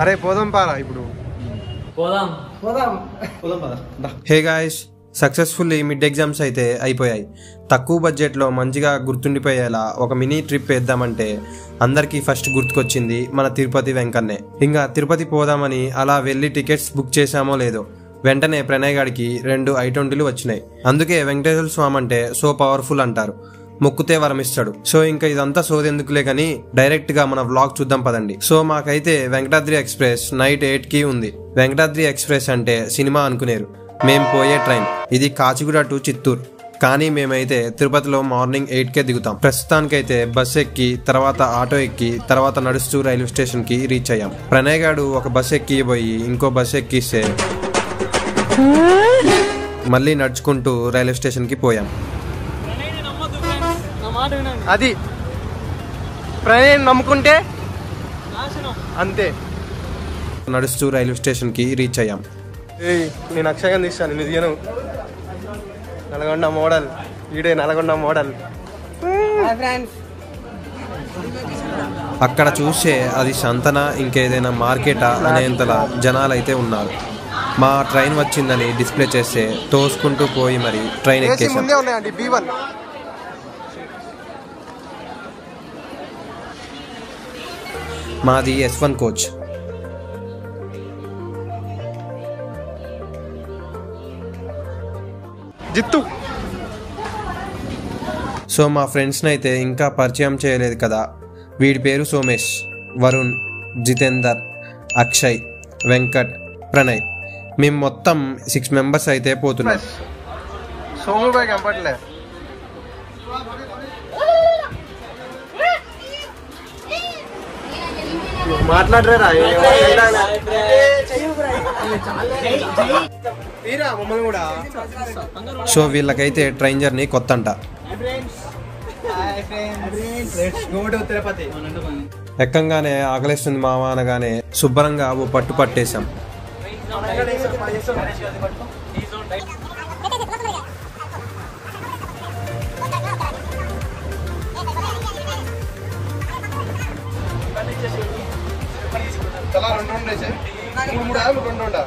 అరే పోదాం పారా ఇప్పుడు పోదాం hey guys successfully mid exams అయితే అయిపోయాయి తక్కువ బడ్జెట్లో మంచిగా గుర్తుండిపోయేలా ఒక మినీ ట్రిప్ వేద్దామంటే అందరికీ ఫస్ట్ గుర్తుకొచ్చింది మన తిరుపతి వెంకన్నే ఇంకా తిరుపతి పోదామని అలా వెళ్ళి టికెట్స్ బుక్ చేశామో లేదో వెంటనే ప్రణయ్ గాడికి రెండు ఐ ట్వంటీలు వచ్చినాయి అందుకే వెంకటేశ్వర స్వామి అంటే సో పవర్ఫుల్ అంటారు మొక్కుతే వరమిస్తాడు సో ఇంకా ఇదంతా సోదెందుకులే కానీ డైరెక్ట్ గా మన వ్లాగ్ చూద్దాం పదండి సో మాకైతే వెంకటాద్రి ఎక్స్ప్రెస్ నైట్ ఎయిట్ కి ఉంది వెంకటాద్రి ఎక్స్ప్రెస్ అంటే సినిమా అనుకునేరు మేం పోయే ట్రైన్ ఇది కాచిగూడ టు చిత్తూరు కానీ మేమైతే తిరుపతిలో మార్నింగ్ ఎయిట్ కే దిగుతాం ప్రస్తుతానికైతే బస్ ఎక్కి తర్వాత ఆటో ఎక్కి తర్వాత నడుస్తూ రైల్వే స్టేషన్ కి రీచ్ అయ్యాం ప్రణయ్ గాడు ఒక బస్ ఎక్కి పోయి ఇంకో బస్ ఎక్కిస్తే మళ్ళీ నడుచుకుంటూ రైల్వే స్టేషన్ కి పోయాం అది ప్రణయ్ నమ్ముకుంటే అంతే నడుస్తూ రైల్వే స్టేషన్ కి రీచ్ అయ్యాం నేను అక్షయం తీస్తాను నేను దిగను నల్గొండ మోడల్ ఈడే నల్గొండ మోడల్ అక్కడ చూసే అది సంతన ఇంకేదైనా మార్కెటా అనేంతలా జనాలైతే ఉన్నారు మా ట్రైన్ వచ్చిందని డిస్ప్లే చేస్తే తోసుకుంటూ పోయి మరి ట్రైన్ ఎక్కేసాం ఉన్నాయండి బీ వన్ మాది ఎస్ వన్ కోచ్ జిత్తు సో మా ఫ్రెండ్స్ని అయితే ఇంకా పరిచయం చేయలేదు కదా వీడి పేరు సోమేష్ వరుణ్ జితేందర్ అక్షయ్ వెంకట్ ప్రణయ్ మేము మొత్తం సిక్స్ మెంబర్స్ అయితే పోతున్నాం సోము బాయ్ కనపడలే మాట్లాడరా తీరా మమ్మల్ని కూడా సో వీళ్ళకైతే ట్రైన్ జర్నీ కొత్త అంట తిరుపతి ఎక్కంగానే ఆకలిస్తుంది మామ అనగానే శుభ్రంగా ఓ పట్టు పట్టేశాం తలా రెండు ఉండేసి మూడు మూడు ఆలు రెండు ఉండా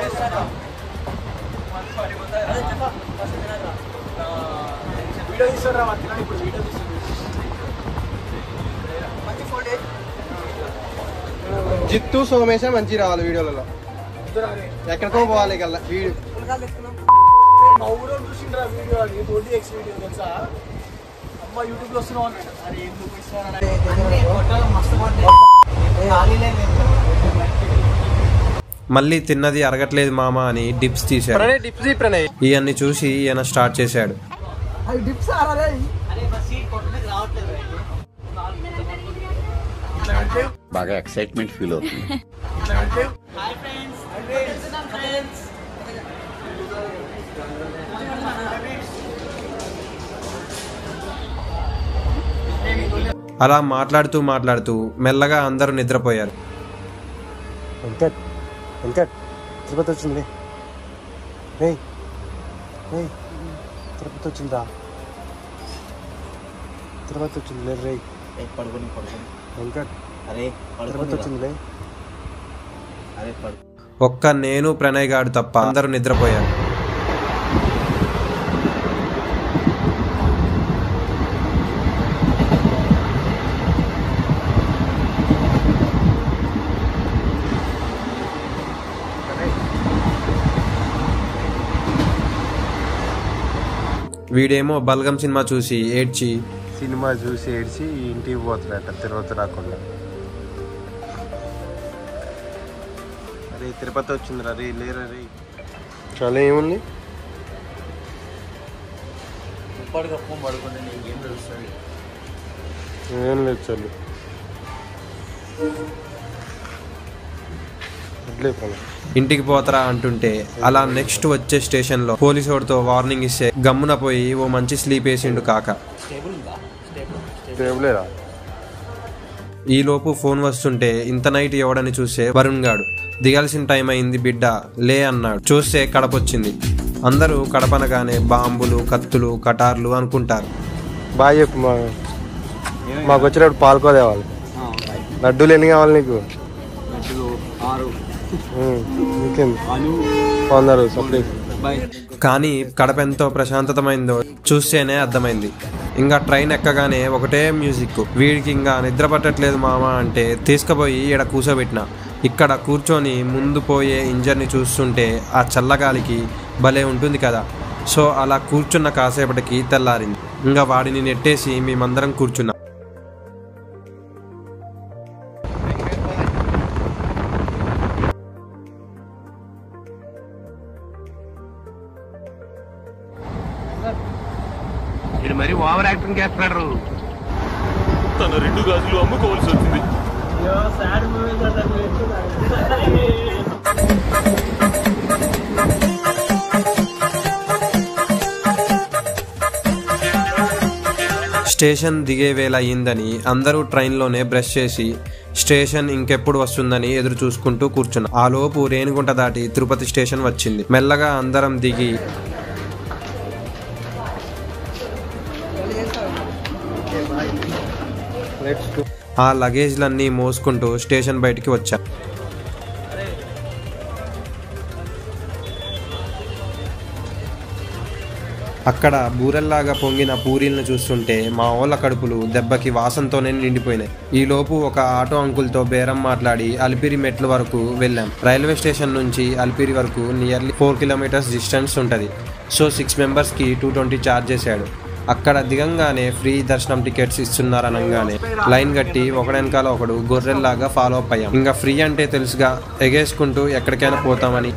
జిత్తు సోమేశ మంచి రావాలి వీడియోలలో ఎక్కడికో పోవాలి కల్లా వీడియో మా ఊరు చూసిండ్రా వీడియో అది ట్వంటీ ఎక్స్ వీడియో తెలుసా అమ్మ యూట్యూబ్ లో వస్తున్నావు అన్నాడు. అరే ఎందుకు మళ్ళీ తిన్నది అరగట్లేదు మామ అని డిప్స్ తీశాడు ప్రణయ్ డిప్సీ ప్రణయ్ ఇవన్నీ చూసి ఈయన స్టార్ట్ చేశాడు అది డిప్స్ ఆరా బాగా ఎక్సైట్మెంట్ ఫీల్ అవుతుంది అలా మాట్లాడుతూ మాట్లాడుతూ మెల్లగా అందరూ నిద్రపోయారు వెంకట్ వెంకట్ తిరుపతి వచ్చింది రే రే తిరుపతి వచ్చిందా తిరుపతి వచ్చింది లేదు రే పడుకొని పడుకొని వెంకట్ అరే తిరుపతి వచ్చిందిలే అరే పడు ఒక్క నేను ప్రణయ్ గాడు తప్ప అందరూ నిద్రపోయారు వీడేమో బల్గం సినిమా చూసి ఏడ్చి సినిమా చూసి ఏడ్చి ఇంటికి పోతున్నాడట తిరుపతి రాకుండా అరే తిరుపతి వచ్చిందిరా రే లేరా రే చాలా ఏముంది ఇప్పటికప్పు పడుకుంటే నీకు ఏం తెలుస్తుంది ఏం లేదు చల్లు వదిలే పని ఇంటికి పోతరా అంటుంటే అలా నెక్స్ట్ వచ్చే స్టేషన్ లో పోలీసోడితో వార్నింగ్ ఇస్తే గమ్మున పోయి ఓ మంచి స్లీప్ వేసిండు కాక స్టేబుల్ ఉందా స్టేబుల్ టేబులేరా ఈ లోపు ఫోన్ వస్తుంటే ఇంత నైట్ ఎవడని చూసే వరుణ్ గాడు దిగాల్సిన టైం అయింది బిడ్డ లే అన్నాడు చూస్తే కడపొచ్చింది అందరూ కడపనగానే బాంబులు కత్తులు కటార్లు అనుకుంటారు బాగా చెప్పు మా మాకు వచ్చినప్పుడు పాల్కోదేవాలి లడ్డూలు ఎన్ని కావాలి నీకు లడ్డులు ఆరు ఉమ్, ఇంకేంది బాగున్నారు సపరేట్ బాయ్ కానీ కడప ఎంతో ప్రశాంతతమైందో చూస్తేనే అర్థమైంది ఇంకా ట్రైన్ ఎక్కగానే ఒకటే మ్యూజిక్ వీడికి ఇంకా నిద్ర పట్టట్లేదు మామ అంటే తీసుకుపోయి ఈడ కూర్చోబెట్టిన ఇక్కడ కూర్చొని ముందు పోయే ఇంజర్ని చూస్తుంటే ఆ చల్లగాలికి భలే ఉంటుంది కదా సో అలా కూర్చున్న కాసేపటికి తెల్లారింది ఇంకా వాడిని నెట్టేసి మేమందరం కూర్చున్నాం ఇది మరి ఓవర్ యాక్టింగ్ చేస్తున్నాడు తన రెండు గాజులు అమ్ముకోవాల్సి వచ్చింది సాడ్ మూవీస్ అంటే స్టేషన్ దిగే వేళ అయ్యిందని అందరూ ట్రైన్లోనే బ్రష్ చేసి స్టేషన్ ఇంకెప్పుడు వస్తుందని ఎదురు చూసుకుంటూ కూర్చున్నాం ఆ లోపు రేణిగుంట దాటి తిరుపతి స్టేషన్ వచ్చింది మెల్లగా అందరం దిగి ఆ లగేజ్లన్నీ మోసుకుంటూ స్టేషన్ బయటికి వచ్చాం అక్కడ బూరెల్లాగా పొంగిన పూరీలను చూస్తుంటే మా వాళ్ళ కడుపులు దెబ్బకి వాసనతోనే నిండిపోయినాయి ఈ లోపు ఒక ఆటో అంకుల్తో బేరం మాట్లాడి అలిపిరి మెట్ల వరకు వెళ్ళాం రైల్వే స్టేషన్ నుంచి అలిపిరి వరకు నియర్లీ ఫోర్ కిలోమీటర్స్ డిస్టెన్స్ ఉంటుంది సో సిక్స్ మెంబర్స్కి టూ ట్వంటీ ఛార్జ్ చేశాడు అక్కడ దిగంగానే ఫ్రీ దర్శనం టికెట్స్ ఇస్తున్నారనగానే లైన్ కట్టి ఒకడెనకాల ఒకడు గొర్రెల్లాగా ఫాలో అప్ అయ్యాం ఇంకా ఫ్రీ అంటే తెలుసుగా ఎగేసుకుంటూ ఎక్కడికైనా పోతామని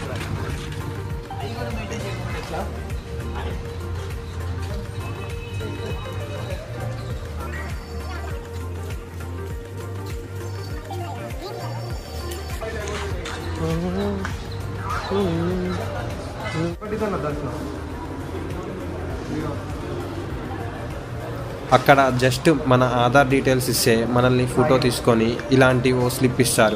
అక్కడ జస్ట్ మన ఆధార్ డీటెయిల్స్ ఇస్తే మనల్ని ఫోటో తీసుకొని ఇలాంటి ఓ స్లిప్ ఇస్తారు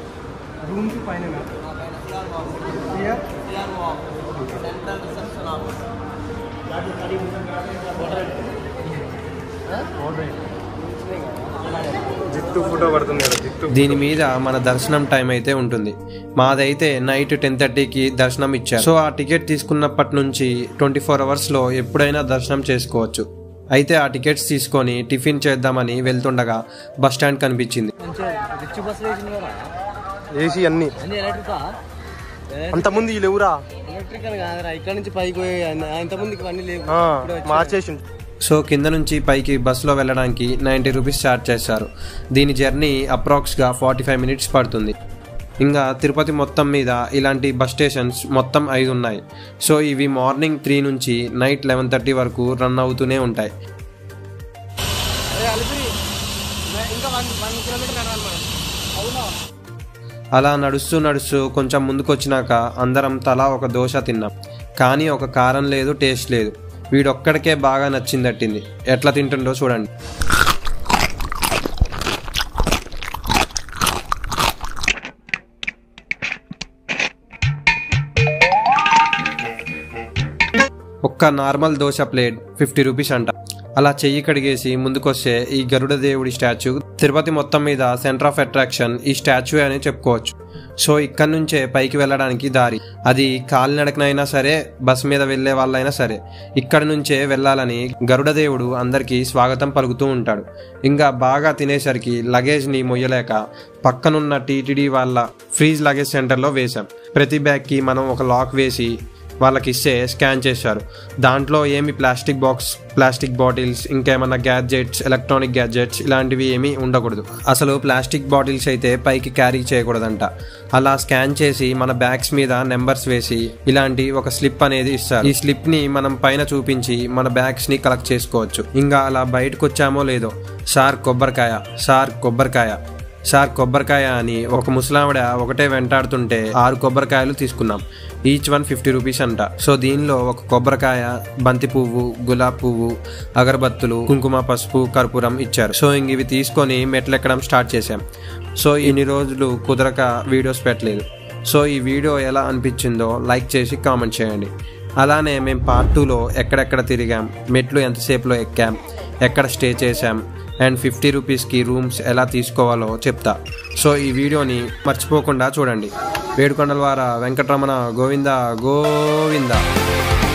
జిట్టు ఫోటో పడుతుంది కదా జిట్టు దీని మీద మన దర్శనం టైం అయితే ఉంటుంది మాదైతే నైట్ టెన్ థర్టీకి దర్శనం ఇచ్చారు సో ఆ టికెట్ తీసుకున్నప్పటి నుంచి ట్వంటీ ఫోర్ అవర్స్లో ఎప్పుడైనా దర్శనం చేసుకోవచ్చు అయితే ఆ టికెట్స్ తీసుకొని టిఫిన్ చేద్దామని వెళ్తుండగా బస్ స్టాండ్ కనిపించింది రిచ్ బస్ వేసింది కదా ఏసీ అన్ని అన్ని ఎలక్ట్రికా అంతకుముందు వీళ్ళు ఎవరా ఎలక్ట్రికల్ కాదురా ఇక్కడ నుంచి పైకి పోయి ఇంత ముందుకి అన్ని లేవు ఆ, ఇప్పుడే వచ్చాయి. మార్చేసి సో కింద నుంచి పైకి బస్సులో వెళ్ళడానికి నైంటీ రూపీస్ ఛార్జ్ చేశారు దీని జర్నీ అప్రాక్స్గా ఫార్టీ ఫైవ్ మినిట్స్ పడుతుంది ఇంకా తిరుపతి మొత్తం మీద ఇలాంటి బస్ స్టేషన్స్ మొత్తం ఐదు ఉన్నాయి సో ఇవి మార్నింగ్ త్రీ నుంచి నైట్ లెవెన్ థర్టీ వరకు రన్ అవుతూనే ఉంటాయి అలా నడుస్తూ నడుస్తూ కొంచెం ముందుకు వచ్చినాక అందరం తలా ఒక దోశ తిన్నాం కానీ ఒక కారం లేదు టేస్ట్ లేదు వీడొక్కడికే బాగా నచ్చిందట్టింది ఎట్లా తింటుండో చూడండి ఒక్క normal dosa plate fifty rupees అంట అలా చెయ్యి కడిగేసి ముందుకొస్తే ఈ గరుడ దేవుడి స్టాచ్యూ తిరుపతి మొత్తం మీద సెంటర్ ఆఫ్ అట్రాక్షన్ ఈ స్టాచ్యూ అని చెప్పుకోవచ్చు సో ఇక్కడ నుంచే పైకి వెళ్ళడానికి దారి అది కాలినడకనైనా సరే బస్ మీద వెళ్ళే వాళ్ళైనా సరే ఇక్కడ నుంచే వెళ్ళాలని గరుడ దేవుడు అందరికీ స్వాగతం పలుకుతూ ఉంటాడు ఇంకా బాగా తినేసరికి లగేజ్ని మొయ్యలేక పక్కనున్న టీటీడీ వాళ్ళ ఫ్రీజ్ లగేజ్ సెంటర్లో వేశాం ప్రతి బ్యాగ్కి మనం ఒక లాక్ వేసి వాళ్ళకి ఇస్తే స్కాన్ చేశారు దాంట్లో ఏమి ప్లాస్టిక్ బాక్స్ ప్లాస్టిక్ బాటిల్స్ ఇంకేమన్నా గ్యాడ్జెట్స్ ఎలక్ట్రానిక్ గ్యాడ్జెట్స్ ఇలాంటివి ఏమీ ఉండకూడదు అసలు ప్లాస్టిక్ బాటిల్స్ అయితే పైకి క్యారీ చేయకూడదంట అలా స్కాన్ చేసి మన బ్యాగ్స్ మీద నెంబర్స్ వేసి ఇలాంటి ఒక స్లిప్ అనేది ఇస్తారు ఈ స్లిప్ ని మనం పైన చూపించి మన బ్యాగ్స్ ని కలెక్ట్ చేసుకోవచ్చు ఇంకా అలా బయటకు వచ్చామో లేదో సార్ కొబ్బరికాయ సార్ కొబ్బరికాయ సార్ కొబ్బరికాయ అని ఒక ముసలావిడ ఒకటే వెంటాడుతుంటే ఆరు కొబ్బరికాయలు తీసుకున్నాం ఈచ్ వన్ ఫిఫ్టీ రూపీస్ అంట సో దీనిలో ఒక కొబ్బరికాయ బంతి పువ్వు గులాబ్ పువ్వు అగరబత్తులు కుంకుమ పసుపు కర్పూరం ఇచ్చారు సో ఇంక ఇవి తీసుకొని మెట్లెక్కడం స్టార్ట్ చేశాం సో ఇన్ని రోజులు కుదరక వీడియోస్ పెట్టలేదు సో ఈ వీడియో ఎలా అనిపించిందో లైక్ చేసి కామెంట్ చేయండి అలానే మేము పార్ట్ టూలో ఎక్కడెక్కడ తిరిగాం మెట్లు ఎంతసేపులో ఎక్కాం ఎక్కడ స్టే చేశాం అండ్ ఫిఫ్టీ రూపీస్కి రూమ్స్ ఎలా తీసుకోవాలో చెప్తా సో ఈ వీడియోని మర్చిపోకుండా చూడండి వేడుకొండల వార వెంకటరమణ గోవింద గోవింద